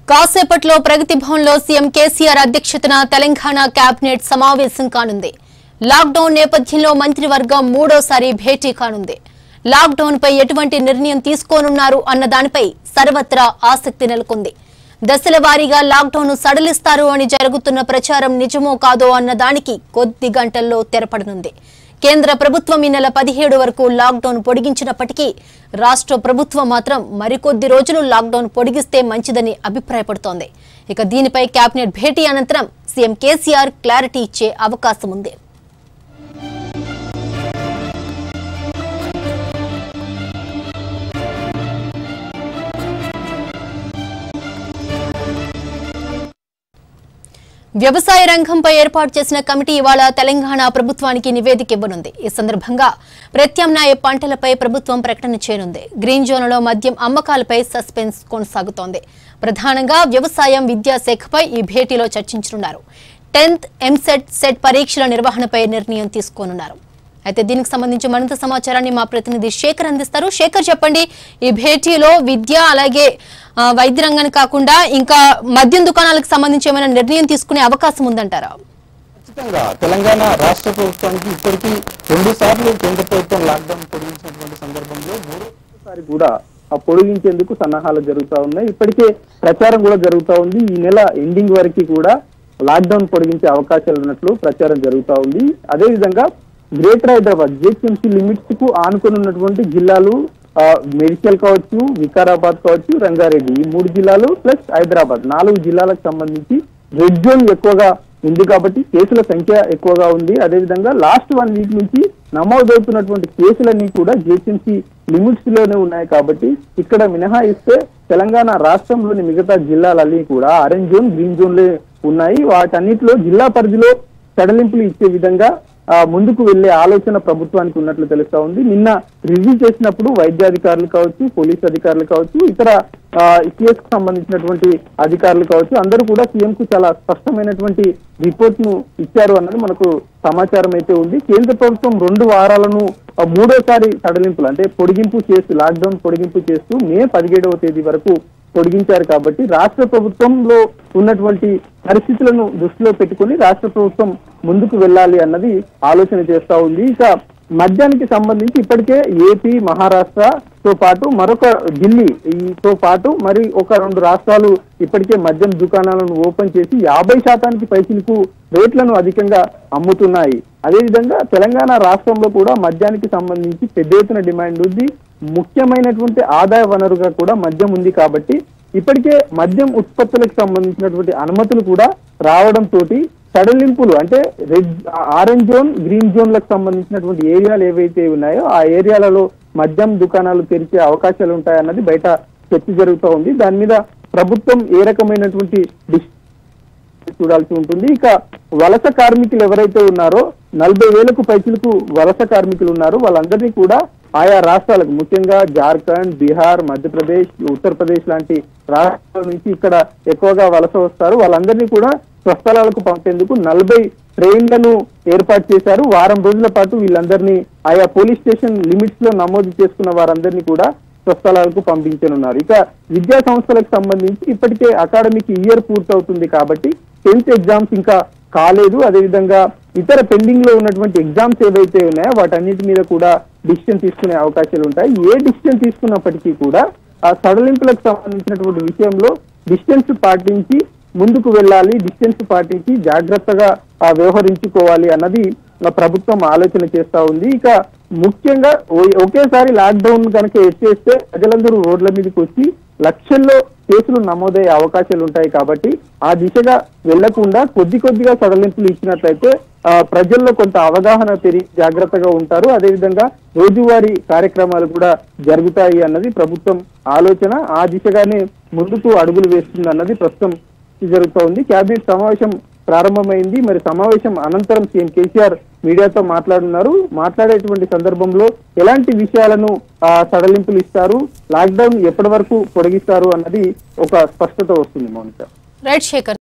కాసేపట్లో ప్రగతి భవన్లో సీఎం కేసీఆర్ అధ్యక్షతన తెలంగాణ కేబినెట్ సమావేశం కానుంది లాక్డౌన్ నేపథ్యంలో మంత్రివర్గం మూడోసారి భేటీ కానుంది లాక్డౌన్ పై ఎటువంటి నిర్ణయం తీసుకోనున్నారు అన్న దానిపై సర్వత్రా ఆసక్తి నెలకొంది దశల వారీగా లాక్డౌన్ సడలిస్తారు అని జరుగుతున్న ప్రచారం నిజమో కాదో అన్న దానికి కొద్ది గంటల్లో తెరపడనుంది కేంద్ర ప్రభుత్వం ఈ నెల పదిహేడు వరకు లాక్డౌన్ పొడిగించినప్పటికీ రాష్ట్ర ప్రభుత్వం మాత్రం మరికొద్ది రోజులు లాక్డౌన్ పొడిగిస్తే మంచిదని అభిప్రాయపడుతోంది ఇక దీనిపై కేబినెట్ భేటీ అనంతరం సీఎం కేసీఆర్ క్లారిటీ ఇచ్చే అవకాశం ఉంది వ్యవసాయ రంగంపై ఏర్పాటు చేసిన కమిటీ ఇవాళ తెలంగాణ ప్రభుత్వానికి నివేదిక ఇవ్వనుంది ఈ సందర్భంగా ప్రత్యామ్నాయ పంటలపై ప్రభుత్వం ప్రకటన చేయనుంది గ్రీన్ జోన్లో మద్యం అమ్మకాలపై సస్పెన్స్ కొనసాగుతోంది ప్రధానంగా వ్యవసాయం విద్యాశాఖపై ఈ భేటీలో చర్చించనున్నారు టెన్త్ ఎంసెట్ సెట్ పరీక్షల నిర్వహణపై నిర్ణయం తీసుకోనున్నారు అయితే దీనికి సంబంధించి మరింత సమాచారాన్ని మా ప్రతినిధి శేఖర్ అందిస్తారు శేఖర్ చెప్పండి ఈ భేటీలో విద్య అలాగే ఆ, వైద్య రంగానికి కాకుండా ఇంకా మద్యం దుకాణాలకు సంబంధించి ఏమైనా నిర్ణయం తీసుకునే అవకాశం ఉందంటారా ఖచ్చితంగా తెలంగాణ రాష్ట్ర ప్రభుత్వానికి ఇప్పటికీ రెండు సార్లు కేంద్ర ప్రభుత్వం లాక్డౌన్ పొడిగించినటువంటి సందర్భంలో మూడోసారి కూడా ఆ పొడిగించేందుకు సన్నాహాలు జరుగుతా ఉన్నాయి ఇప్పటికే ప్రచారం కూడా జరుగుతా ఉంది ఈ నెల ఎండింగ్ వరకు కూడా లాక్డౌన్ పొడిగించే అవకాశాలు ఉన్నట్లు ప్రచారం జరుగుతా ఉంది అదే విధంగా గ్రేటర్ హైదరాబాద్ జిహెచ్ఎంసీ లిమిట్స్ కు ఆనుకొని ఉన్నటువంటి జిల్లాలు ఆ, మెడికల్ కావచ్చు వికారాబాద్ కావచ్చు రంగారెడ్డి ఈ మూడు జిల్లాలు ప్లస్ హైదరాబాద్ నాలుగు జిల్లాలకు సంబంధించి రెడ్ జోన్ ఎక్కువగా ఉంది కాబట్టి కేసుల సంఖ్య ఎక్కువగా ఉంది అదేవిధంగా లాస్ట్ వన్ వీక్ నుంచి నమోదవుతున్నటువంటి కేసులన్నీ కూడా జిహెచ్ఎంసీ లిమిట్స్ లోనే ఉన్నాయి కాబట్టి ఇక్కడ మినహాయిస్తే తెలంగాణ రాష్ట్రంలోని మిగతా జిల్లాలన్నీ కూడా ఆరెంజ్ జోన్ గ్రీన్ జోన్ లే ఉన్నాయి వాటన్నిటిలో జిల్లా పరిధిలో సడలింపులు ఇచ్చే విధంగా ఆ, ముందుకు వెళ్లే ఆలోచన ప్రభుత్వానికి ఉన్నట్లు తెలుస్తా ఉంది నిన్న రివ్యూ చేసినప్పుడు వైద్యాధికారులు కావచ్చు పోలీస్ అధికారులు కావచ్చు ఇతర సిఎస్ కు సంబంధించినటువంటి అధికారులు కావచ్చు అందరూ కూడా సీఎం కు చాలా స్పష్టమైనటువంటి రిపోర్ట్ ను ఇచ్చారు అన్నది మనకు సమాచారం అయితే ఉంది కేంద్ర ప్రభుత్వం రెండు వారాలను ఆ, మూడోసారి సడలింపులు అంటే పొడిగింపు చేస్తూ లాక్డౌన్ పొడిగింపు చేస్తూ మే పదిహేడవ తేదీ వరకు పొడిగించారు కాబట్టి రాష్ట్ర ప్రభుత్వంలో ఉన్నటువంటి పరిస్థితులను దృష్టిలో పెట్టుకుని రాష్ట్ర ప్రభుత్వం ముందుకు వెళ్ళాలి అన్నది ఆలోచన చేస్తా ఉంది ఇక మద్యానికి సంబంధించి ఇప్పటికే ఏపీ మహారాష్ట్రతో పాటు మరొక ఢిల్లీ ఈతో పాటు మరి ఒక రెండు రాష్ట్రాలు ఇప్పటికే మద్యం దుకాణాలను ఓపెన్ చేసి యాభై శాతానికి పైసలకు రేట్లను అధికంగా అమ్ముతున్నాయి అదేవిధంగా తెలంగాణ రాష్ట్రంలో కూడా మద్యానికి సంబంధించి పెద్ద ఎత్తున డిమాండ్ ఉంది ముఖ్యమైనటువంటి ఆదాయ వనరుగా కూడా మద్యం ఉంది కాబట్టి ఇప్పటికే మద్యం ఉత్పత్తులకు సంబంధించినటువంటి అనుమతులు కూడా రావడం తోటి సడలింపులు అంటే రెడ్ ఆరెంజ్ జోన్ గ్రీన్ జోన్లకు సంబంధించినటువంటి ఏరియాలు ఏవైతే ఉన్నాయో ఆ ఏరియాలలో మద్యం దుకాణాలు తెరిచే అవకాశాలు ఉంటాయన్నది బయట చర్చ జరుగుతూ ఉంది దాని మీద ప్రభుత్వం ఏ రకమైనటువంటి డిస్ చూడాల్సి ఉంటుంది ఇక వలస కార్మికులు ఎవరైతే ఉన్నారో నలభై వేలకు పైచులకు వలస కార్మికులు ఉన్నారు వాళ్ళందరినీ కూడా ఆయా రాష్ట్రాలకు ముఖ్యంగా జార్ఖండ్ బీహార్ మధ్యప్రదేశ్ ఉత్తరప్రదేశ్ లాంటి రాష్ట్రాల నుంచి ఇక్కడ ఎక్కువగా వలస వస్తారు వాళ్ళందరినీ కూడా స్వస్థలాలకు పంపేందుకు నలభై ట్రైన్లను ఏర్పాటు చేశారు వారం రోజుల పాటు వీళ్ళందరినీ ఆయా పోలీస్ స్టేషన్ లిమిట్స్ లో నమోదు చేసుకున్న వారందరినీ కూడా స్వస్థలాలకు పంపించనున్నారు ఇక విద్యా సంస్థలకు సంబంధించి ఇప్పటికే అకాడమిక్ ఇయర్ పూర్తవుతుంది కాబట్టి టెన్త్ ఎగ్జామ్స్ ఇంకా కాలేదు అదేవిధంగా ఇతర పెండింగ్ లో ఉన్నటువంటి ఎగ్జామ్స్ ఏవైతే ఉన్నాయో వాటన్నిటి మీద కూడా డిసిషన్ తీసుకునే అవకాశాలు ఉంటాయి ఏ డిసిషన్ తీసుకున్నప్పటికీ కూడా ఆ సడలింపులకు సంబంధించినటువంటి విషయంలో డిస్టెన్స్ పాటించి ముందుకు వెళ్ళాలి డిస్టెన్స్ పాటించి జాగ్రత్తగా ఆ, వ్యవహరించుకోవాలి అన్నది ఆ, ప్రభుత్వం ఆలోచన చేస్తా ఉంది ఇక ముఖ్యంగా ఓ- ఒకేసారి లాక్డౌన్ కనుక ఎత్తేస్తే ప్రజలందరూ రోడ్ల మీదకి వచ్చి లక్షల్లో కేసులు నమోదయ్యే అవకాశాలు ఉంటాయి కాబట్టి ఆ దిశగా వెళ్లకుండా కొద్ది కొద్దిగా సడలింపులు ఇచ్చినట్లయితే ఆ, ప్రజల్లో కొంత అవగాహన పెరిగి జాగ్రత్తగా ఉంటారు అదేవిధంగా రోజువారీ కార్యక్రమాలు కూడా జరుగుతాయి అన్నది ప్రభుత్వం ఆలోచన ఆ దిశగానే ముందుకు అడుగులు వేస్తుంది అన్నది ప్రస్తుతం జరుగుతూ ఉంది కేబినెట్ సమావేశం ప్రారంభమైంది మరి సమావేశం అనంతరం సీఎం కేసీఆర్ మీడియాతో మాట్లాడున్నారు మాట్లాడేటువంటి సందర్భంలో ఎలాంటి విషయాలను ఆ, సడలింపులు ఇస్తారు లాక్డౌన్ ఎప్పటి వరకు పొడిగిస్తారు అన్నది ఒక స్పష్టత వస్తుంది మౌనిక రైట్ శేఖర్